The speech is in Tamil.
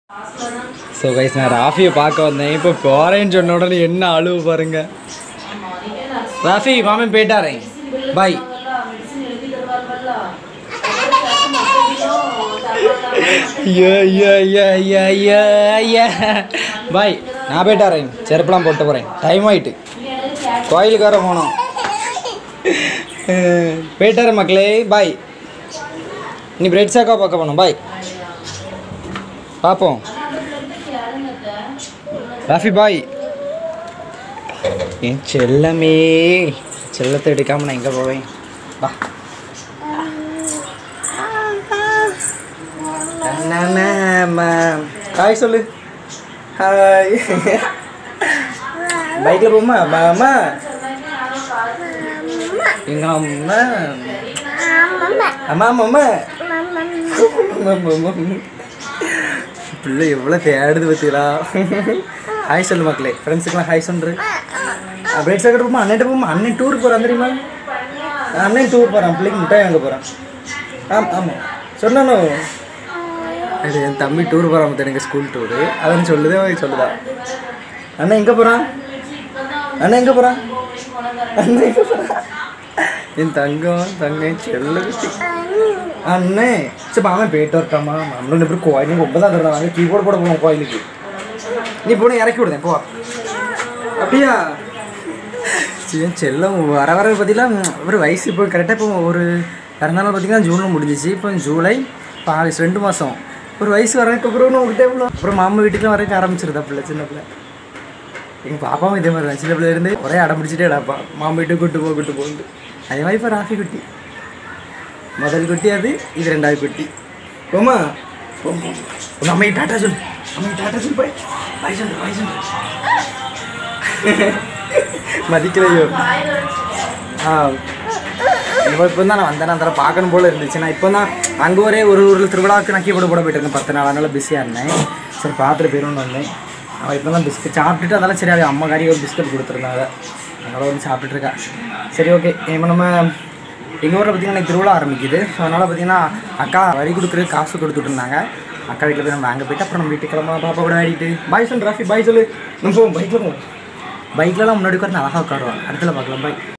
ஸோ கைஸ் நான் ராஃபியை பார்க்க வந்தேன் இப்போ போகிறேன்னு சொன்ன உடனே என்ன அழுவு பாருங்க ராஃபி மாமன் போயிட்டாரே பாய் ஐயோ ஐயோ ஐயோ ஐயோ ஐயோ ஐயா பாய் நான் போயிட்டாரேன் செருப்பெல்லாம் போட்டு போகிறேன் டைம் ஆயிட்டு கோயிலுக்கு வர போனோம் போயிட்டாரு மக்களே பாய் நீ பிரெட் சாக்கா பார்க்க போனோம் பாய் பார்ப்போம் ராஃபி பாய் என் செல்லமே செல்லத்தை எடுக்காம நான் எங்கே போவேன் வா ஹாய் சொல்லு ஹாய் பைக்கில் போமா மாமா எங்க அம்மா அம்மா அம்மா அம்மா பிள்ளை எவ்வளோ தேடுது பார்த்தீங்களா ஹாய் சொல்லு மக்களே ஃப்ரெண்ட்ஸுக்கெல்லாம் ஹாய் சொல்று பிரேட் சாக்கெட் போமா அண்ணன் போமா அண்ணன் டூர் போகிறான் தெரியுமா அண்ணன் டூர் போகிறான் பிள்ளைக்கு மிட்டாய் வாங்க போகிறான் ஆம் ஆமாம் சொன்னானோ அது என் தம்பி டூர் போகிறான் மத்த எனக்கு ஸ்கூல் டூரு அதான் சொல்லுதே அவன் சொல்லுதா அண்ணன் எங்கே போகிறான் அண்ணன் எங்கே போகிறான் அண்ணன் எங்கே போகிறான் என் தங்கம் தங்கம் செல்ல குட்டி அண்ணே சரி மாமா போயிட்டு வரட்டாமா நம்மளும் எப்படி கோயில் ரொம்ப தான் தருவாங்க கீபோர்டு போட போவோம் கோயிலுக்கு நீ போன இறக்கி விடுதேன் போ அப்படியா சரி என் செல்லம் வர வர பார்த்தீங்கன்னா ஒரு வயசு இப்போ கரெக்டாக இப்போ ஒரு பிறந்தநாள் பார்த்தீங்கன்னா ஜூனில் முடிஞ்சிச்சு இப்போ ஜூலை இப்போ ஆகஸ்ட் ரெண்டு மாதம் ஒரு வயசு வரதுக்கு அப்புறம் உங்ககிட்ட எவ்வளோ அப்புறம் மாமா வீட்டுக்குலாம் வரக்க ஆரம்பிச்சிருதா பிள்ளை சின்ன பிள்ளை எங்கள் பாப்பாவும் இதே மாதிரி தான் சின்ன பிள்ளை இருந்து ஒரே அடம் பிடிச்சிட்டே அடாப்பா மாமா வீட்டுக்கு கூட்டு போ கூட்டு போகுது அதே மாதிரி இப்போ ராஃபி குட்டி முதல் குட்டி அது இது ரெண்டாவது குட்டி போமா உங்க அம்மையை டாட்டா சொல்லு அம்மையை டாட்டா சொல்லு போய் பாய் சொல்லு பாய் சொல்லு மதிக்கலையோ ஆ இப்போ இப்போ தான் நான் வந்தேன் அதெல்லாம் பார்க்கணும் போல இருந்துச்சு நான் இப்போ தான் அங்கே ஒரே ஒரு ஊரில் திருவிழாவுக்கு நான் கீபோர்டு போட போயிட்டு இருக்கேன் பத்து நாள் அதனால பிஸியாக இருந்தேன் சரி பார்த்துட்டு போயிடும்னு வந்தேன் அவள் இப்போ தான் பிஸ்கட் சாப்பிட்டுட்டு அதெல்லாம் சரி அவள் அம்மா காரி ஒரு பிஸ்கட் கொடுத்துருந்தாங்க அதனால் வந்து சாப்பிட்டுட்டு இருக்கா சரி ஓகே இப்போ நம்ம எங்கள் ஊரில் பார்த்தீங்கன்னா இன்னைக்கு திருவிழா ஆரம்பிக்குது ஸோ அதனால் பார்த்தீங்கன்னா அக்கா வரி கொடுக்குறது காசு கொடுத்துட்டு இருந்தாங்க அக்கா வீட்டில் போய் நம்ம வாங்க போயிட்டு அப்புறம் நம்ம வீட்டுக்கு கிளம்பலாம் பாப்பா கூட ஆடிட்டு பாய் சொல்லு ராஃபி பாய் சொல்லு நம்ம போவோம் பைக்கில் போவோம் பைக்லலாம் முன்னாடி உட்காந்து அழகாக உட்காருவாங்க அடுத்துல பார்க்கலாம் பாய்